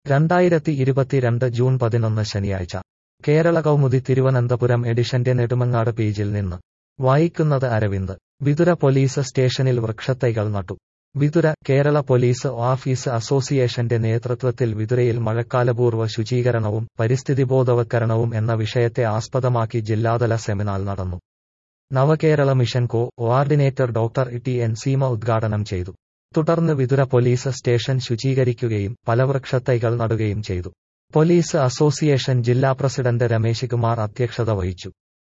രണ്ടായിരത്തി ഇരുപത്തിരണ്ട് ജൂൺ പതിനൊന്ന് ശനിയാഴ്ച കേരള കൗമുദി തിരുവനന്തപുരം എഡിഷന്റെ നെടുമങ്ങാട് പേജിൽ നിന്ന് വായിക്കുന്നത് അരവിന്ദ് വിതുര പോലീസ് സ്റ്റേഷനിൽ വൃക്ഷത്തൈകൾ നട്ടു വിതുര കേരള പോലീസ് ഓഫീസ് അസോസിയേഷന്റെ നേതൃത്വത്തിൽ വിതുരയിൽ മഴക്കാലപൂർവ്വ ശുചീകരണവും പരിസ്ഥിതി ബോധവൽക്കരണവും എന്ന വിഷയത്തെ ആസ്പദമാക്കി ജില്ലാതല സെമിനാർ നടന്നു Navakerala mission coordinator doctor T N Seema ഉദ്ഘാടനം ചെയ്തു തുടർന്ന് വിതുര പോലീസ് സ്റ്റേഷൻ ശുചീകരിക്കുകയും ഫലവൃക്ഷത്തൈകൾ നടുകയും ചെയ്തു പോലീസ് അസോസിയേഷൻ ജില്ലാ പ്രസിഡന്റ് രമേശ് കുമാർ അധ്യക്ഷത വഹിച്ചു